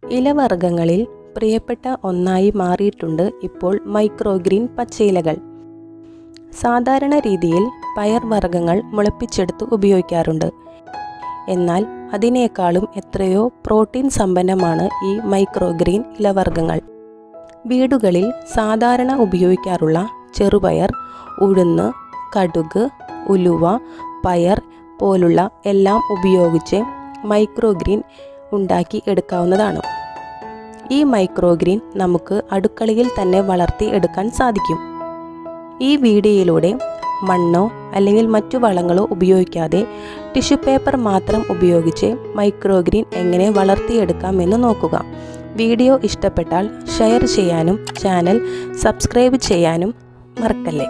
ഇലവർഗ്ഗങ്ങളിൽ പ്രിയപ്പെട്ട ഒന്നായി മാറിയിട്ടുണ്ട് ഇപ്പോൾ മൈക്രോഗ്രീൻ പച്ചയിലകൾ സാധാരണ രീതിയിൽ പയർ വർഗ്ഗങ്ങൾ മുളപ്പിച്ചെടുത്ത് ഉപയോഗിക്കാറുണ്ട് എന്നാൽ അതിനേക്കാളും എത്രയോ പ്രോട്ടീൻ സമ്പന്നമാണ് ഈ മൈക്രോഗ്രീൻ ഇലവർഗ്ഗങ്ങൾ വീടുകളിൽ സാധാരണ ഉപയോഗിക്കാറുള്ള ചെറുപയർ ഉഴുന്ന് കടുക് ഉലുവ പയർ പോലുള്ള എല്ലാം ഉപയോഗിച്ച് മൈക്രോഗ്രീൻ ഉണ്ടാക്കി എടുക്കാവുന്നതാണ് ഈ മൈക്രോഗ്രീൻ നമുക്ക് അടുക്കളയിൽ തന്നെ വളർത്തി എടുക്കാൻ സാധിക്കും ഈ വീഡിയോയിലൂടെ മണ്ണോ അല്ലെങ്കിൽ മറ്റു വളങ്ങളോ ഉപയോഗിക്കാതെ ടിഷ്യൂ പേപ്പർ മാത്രം ഉപയോഗിച്ച് മൈക്രോഗ്രീൻ എങ്ങനെ വളർത്തിയെടുക്കാമെന്ന് നോക്കുക വീഡിയോ ഇഷ്ടപ്പെട്ടാൽ ഷെയർ ചെയ്യാനും ചാനൽ സബ്സ്ക്രൈബ് ചെയ്യാനും മറക്കല്ലേ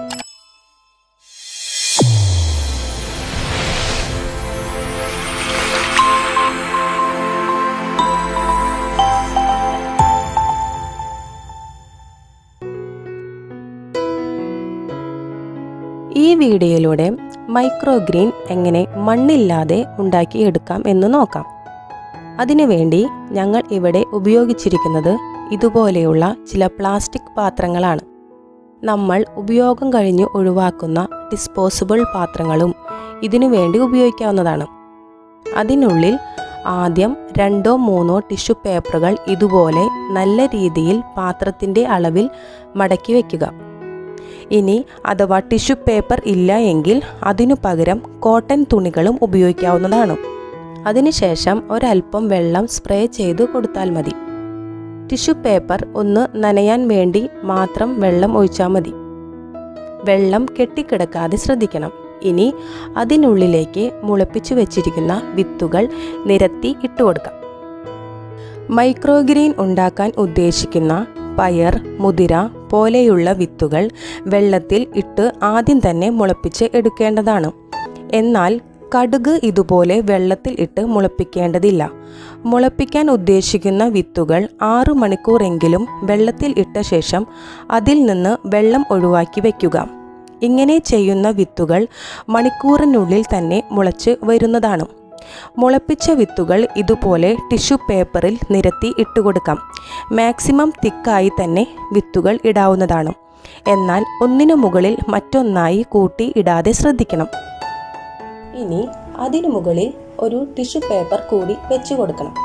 ഈ വീഡിയോയിലൂടെ മൈക്രോഗ്രീൻ എങ്ങനെ മണ്ണില്ലാതെ ഉണ്ടാക്കിയെടുക്കാം എന്ന് നോക്കാം അതിനുവേണ്ടി ഞങ്ങൾ ഇവിടെ ഉപയോഗിച്ചിരിക്കുന്നത് ഇതുപോലെയുള്ള ചില പ്ലാസ്റ്റിക് പാത്രങ്ങളാണ് നമ്മൾ ഉപയോഗം കഴിഞ്ഞ് ഒഴിവാക്കുന്ന ഡിസ്പോസിബിൾ പാത്രങ്ങളും ഇതിനു വേണ്ടി ഉപയോഗിക്കാവുന്നതാണ് അതിനുള്ളിൽ ആദ്യം രണ്ടോ മൂന്നോ ടിഷ്യൂ പേപ്പറുകൾ ഇതുപോലെ നല്ല രീതിയിൽ പാത്രത്തിൻ്റെ അളവിൽ മടക്കി വയ്ക്കുക ഇനി അഥവാ ടിഷ്യൂ പേപ്പർ ഇല്ല എങ്കിൽ അതിനു പകരം കോട്ടൺ തുണികളും ഉപയോഗിക്കാവുന്നതാണ് അതിനുശേഷം ഒരല്പം വെള്ളം സ്പ്രേ ചെയ്ത് കൊടുത്താൽ മതി ടിഷ്യൂ പേപ്പർ ഒന്ന് നനയാൻ വേണ്ടി മാത്രം വെള്ളം ഒഴിച്ചാൽ മതി വെള്ളം കെട്ടിക്കിടക്കാതെ ശ്രദ്ധിക്കണം ഇനി അതിനുള്ളിലേക്ക് മുളപ്പിച്ചു വെച്ചിരിക്കുന്ന വിത്തുകൾ നിരത്തി ഇട്ടുകൊടുക്കാം മൈക്രോഗ്രീൻ ഉണ്ടാക്കാൻ ഉദ്ദേശിക്കുന്ന പയർ മുതിര പോലെയുള്ള വിത്തുകൾ വെള്ളത്തിൽ ഇട്ട് ആദ്യം തന്നെ മുളപ്പിച്ച് എടുക്കേണ്ടതാണ് എന്നാൽ കടുക് ഇതുപോലെ വെള്ളത്തിൽ ഇട്ട് മുളപ്പിക്കേണ്ടതില്ല മുളപ്പിക്കാൻ ഉദ്ദേശിക്കുന്ന വിത്തുകൾ ആറു മണിക്കൂറെങ്കിലും വെള്ളത്തിൽ ഇട്ട ശേഷം അതിൽ നിന്ന് വെള്ളം ഒഴിവാക്കി വയ്ക്കുക ഇങ്ങനെ ചെയ്യുന്ന വിത്തുകൾ മണിക്കൂറിനുള്ളിൽ തന്നെ മുളച്ച് വരുന്നതാണ് മുളപ്പിച്ച വിത്തുകൾ ഇതുപോലെ ടിഷ്യൂ പേപ്പറിൽ നിരത്തി ഇട്ടുകൊടുക്കാം മാക്സിമം തിക്കായി തന്നെ വിത്തുകൾ ഇടാവുന്നതാണ് എന്നാൽ ഒന്നിനു മുകളിൽ മറ്റൊന്നായി കൂട്ടി ഇടാതെ ശ്രദ്ധിക്കണം ഇനി അതിനു മുകളിൽ ഒരു ടിഷ്യൂ പേപ്പർ കൂടി വെച്ചു കൊടുക്കണം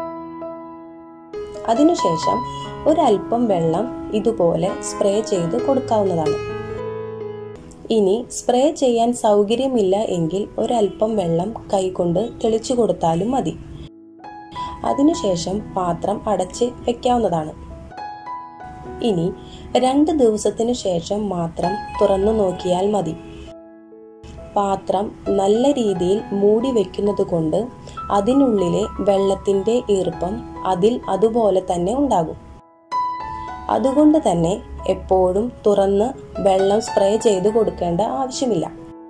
അതിനുശേഷം ഒരല്പം വെള്ളം ഇതുപോലെ സ്പ്രേ ചെയ്ത് കൊടുക്കാവുന്നതാണ് ഇനി സ്പ്രേ ചെയ്യാൻ സൗകര്യമില്ല എങ്കിൽ ഒരല്പം വെള്ളം കൈകൊണ്ട് തെളിച്ചു കൊടുത്താലും മതി അതിനുശേഷം പാത്രം അടച്ച് വെക്കാവുന്നതാണ് ഇനി രണ്ട് ദിവസത്തിനു ശേഷം മാത്രം തുറന്നു നോക്കിയാൽ മതി പാത്രം നല്ല രീതിയിൽ മൂടി വെക്കുന്നത് കൊണ്ട് അതിനുള്ളിലെ വെള്ളത്തിൻ്റെ ഈർപ്പം അതിൽ അതുപോലെ തന്നെ ഉണ്ടാകും അതുകൊണ്ട് തന്നെ എപ്പോഴും തുറന്ന് വെള്ളം സ്പ്രേ ചെയ്ത് കൊടുക്കേണ്ട ആവശ്യമില്ല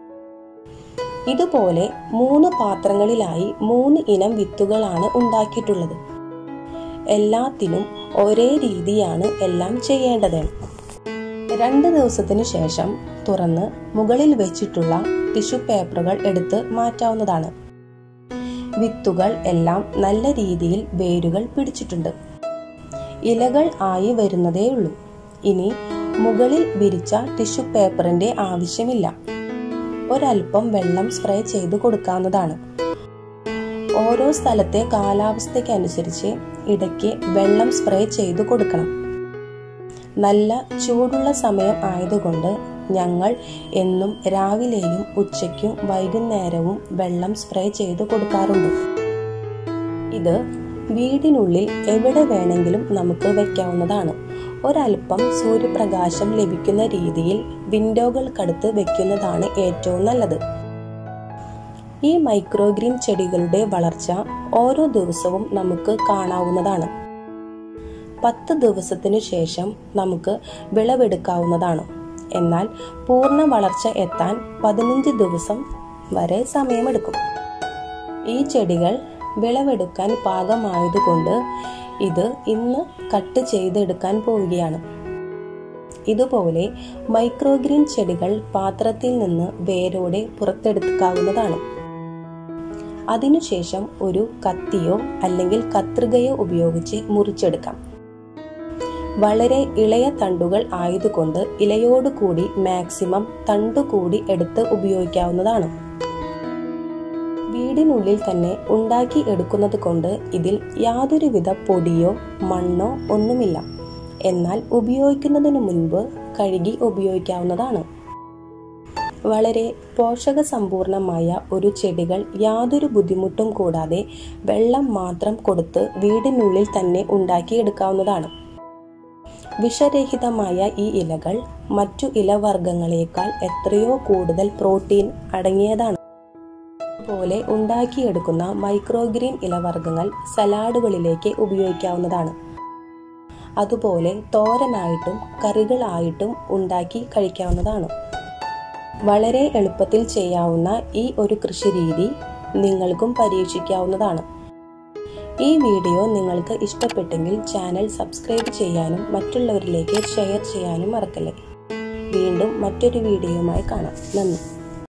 ഇതുപോലെ മൂന്ന് പാത്രങ്ങളിലായി മൂന്ന് ഇനം വിത്തുകളാണ് ഉണ്ടാക്കിയിട്ടുള്ളത് എല്ലാത്തിനും ഒരേ രീതിയാണ് എല്ലാം ചെയ്യേണ്ടത് രണ്ട് ദിവസത്തിന് ശേഷം തുറന്ന് മുകളിൽ വെച്ചിട്ടുള്ള ടിഷ്യൂ പേപ്പറുകൾ എടുത്ത് മാറ്റാവുന്നതാണ് വിത്തുകൾ എല്ലാം നല്ല രീതിയിൽ വേരുകൾ പിടിച്ചിട്ടുണ്ട് ഇലകൾ ആയി വരുന്നതേ ഉള്ളൂ ഇനി മുകളിൽ വിരിച്ച ടിഷ്യൂ പേപ്പറിന്റെ ആവശ്യമില്ല ഒരല്പം വെള്ളം സ്പ്രേ ചെയ്ത് കൊടുക്കാവുന്നതാണ് ഓരോ സ്ഥലത്തെ കാലാവസ്ഥയ്ക്കനുസരിച്ച് ഇടയ്ക്ക് വെള്ളം സ്പ്രേ ചെയ്ത് കൊടുക്കണം നല്ല ചൂടുള്ള സമയം ആയതുകൊണ്ട് ഞങ്ങൾ എന്നും രാവിലെയും ഉച്ചയ്ക്കും വൈകുന്നേരവും വെള്ളം സ്പ്രേ ചെയ്ത് കൊടുക്കാറുണ്ട് ഇത് വീടിനുള്ളിൽ എവിടെ വേണമെങ്കിലും നമുക്ക് വെക്കാവുന്നതാണ് ഒരല്പം സൂര്യപ്രകാശം ലഭിക്കുന്ന രീതിയിൽ വിൻഡോകൾക്കടുത്ത് വെക്കുന്നതാണ് ഏറ്റവും നല്ലത് ഈ മൈക്രോഗ്രീൻ ചെടികളുടെ വളർച്ച ഓരോ ദിവസവും നമുക്ക് കാണാവുന്നതാണ് പത്ത് ദിവസത്തിനു ശേഷം നമുക്ക് വിളവെടുക്കാവുന്നതാണ് എന്നാൽ പൂർണ്ണ വളർച്ച എത്താൻ പതിനഞ്ച് ദിവസം വരെ സമയമെടുക്കും ഈ ചെടികൾ വിളവെടുക്കാൻ പാകമായതുകൊണ്ട് ഇത് ഇന്ന് കട്ട് ചെയ്തെടുക്കാൻ പോവുകയാണ് ഇതുപോലെ മൈക്രോഗ്രീൻ ചെടികൾ പാത്രത്തിൽ നിന്ന് വേരോടെ പുറത്തെടുക്കാവുന്നതാണ് അതിനുശേഷം ഒരു കത്തിയോ അല്ലെങ്കിൽ കത്രികയോ ഉപയോഗിച്ച് മുറിച്ചെടുക്കാം വളരെ ഇളയ തണ്ടുകൾ ആയതുകൊണ്ട് ഇലയോട് കൂടി മാക്സിമം തണ്ടുകൂടി എടുത്ത് ഉപയോഗിക്കാവുന്നതാണ് വീടിനുള്ളിൽ തന്നെ ഉണ്ടാക്കി എടുക്കുന്നത് കൊണ്ട് ഇതിൽ യാതൊരുവിധ പൊടിയോ മണ്ണോ ഒന്നുമില്ല എന്നാൽ ഉപയോഗിക്കുന്നതിന് മുൻപ് കഴുകി ഉപയോഗിക്കാവുന്നതാണ് വളരെ പോഷകസമ്പൂർണമായ ഒരു ചെടികൾ യാതൊരു ബുദ്ധിമുട്ടും കൂടാതെ വെള്ളം മാത്രം കൊടുത്ത് വീടിനുള്ളിൽ തന്നെ ഉണ്ടാക്കിയെടുക്കാവുന്നതാണ് വിഷരഹിതമായ ഈ ഇലകൾ മറ്റു ഇലവർഗങ്ങളേക്കാൾ എത്രയോ കൂടുതൽ പ്രോട്ടീൻ അടങ്ങിയതാണ് പോലെ ഉണ്ടാക്കിയെടുക്കുന്ന മൈക്രോഗ്രീൻ ഇലവർഗ്ഗങ്ങൾ സലാഡുകളിലേക്ക് ഉപയോഗിക്കാവുന്നതാണ് അതുപോലെ തോരനായിട്ടും കറികളായിട്ടും ഉണ്ടാക്കി കഴിക്കാവുന്നതാണ് വളരെ എളുപ്പത്തിൽ ചെയ്യാവുന്ന ഈ ഒരു കൃഷിരീതി നിങ്ങൾക്കും പരീക്ഷിക്കാവുന്നതാണ് ഈ വീഡിയോ നിങ്ങൾക്ക് ഇഷ്ടപ്പെട്ടെങ്കിൽ ചാനൽ സബ്സ്ക്രൈബ് ചെയ്യാനും മറ്റുള്ളവരിലേക്ക് ഷെയർ ചെയ്യാനും മറക്കല്ലേ വീണ്ടും മറ്റൊരു വീഡിയോയുമായി കാണാം നന്ദി